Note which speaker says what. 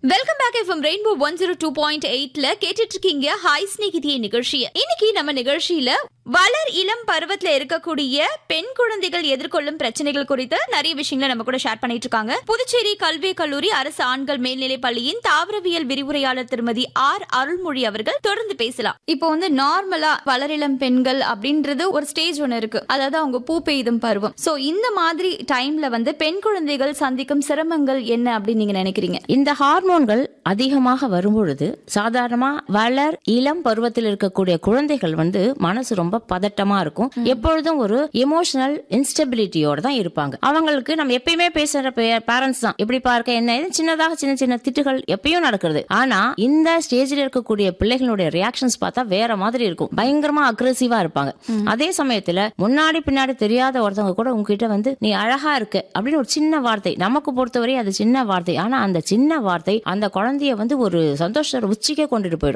Speaker 1: welcome back F M Rainbow one zero two point எயிட்ல கேட்டுட்டு இருக்கீங்க ஹாய் ஸ்நேகிதிய நிகழ்ச்சியை இன்னைக்கு நம்ம நிகழ்ச்சியில வளர் இளம் பருவத்துல இருக்கக்கூடிய பெண் குழந்தைகள் எதிர்கொள்ளும் பிரச்சனைகள் குறித்து நிறைய விஷயங்களை நம்ம கூட ஷேர் பண்ணிட்டு இருக்காங்க புதுச்சேரி கல்வி கல்லூரி அரசு ஆண்கள் மேல்நிலைப் பள்ளியின் தாவரவியல் விரிவுரையாளர் திருமதி ஆர் அருள்மொழி அவர்கள் தொடர்ந்து பேசலாம் இப்போ வந்து நார்மலா வளரிளம் பெண்கள் அப்படின்றது ஒரு ஸ்டேஜ் ஒன்று இருக்கு அதாவது அவங்க பூ பெய்தும் பருவம் சோ இந்த மாதிரி டைம்ல வந்து பெண் குழந்தைகள் சந்திக்கும் சிரமங்கள் என்ன அப்படின்னு நீங்க நினைக்கிறீங்க
Speaker 2: இந்த ஹார்மோன்கள் அதிகமாக வரும்பொழுது சாதாரணமா வளர் இளம் பருவத்தில் இருக்கக்கூடிய குழந்தைகள் வந்து மனசு ரொம்ப பதட்டமா இருக்கும் எப்பொழுதும் ஒரு எமோஷனல் இன்ஸ்டபிலிட்டியோட தான் இருப்பாங்க அவங்களுக்கு நம்ம எப்பயுமே பேசுற பேரண்ட்ஸ் தான் எப்படி பார்க்க என்ன இது சின்னதாக சின்ன சின்ன திட்டுகள் எப்பயும் நடக்கிறது ஆனா இந்த ஸ்டேஜில் இருக்கக்கூடிய பிள்ளைகளுடைய ரியாக்ஷன்ஸ் பார்த்தா வேற மாதிரி இருக்கும் பயங்கரமா அக்ரெசிவா இருப்பாங்க அதே சமயத்துல முன்னாடி பின்னாடி தெரியாத ஒருத்தவங்க கூட உங்ககிட்ட வந்து நீ அழகா இருக்க அப்படின்னு ஒரு சின்ன வார்த்தை நமக்கு பொறுத்தவரை அது சின்ன வார்த்தை ஆனா அந்த சின்ன வார்த்தை அந்த குழந்தைய வந்து ஒரு சந்தோஷ உச்சிக்கே கொண்டுட்டு போயிடும்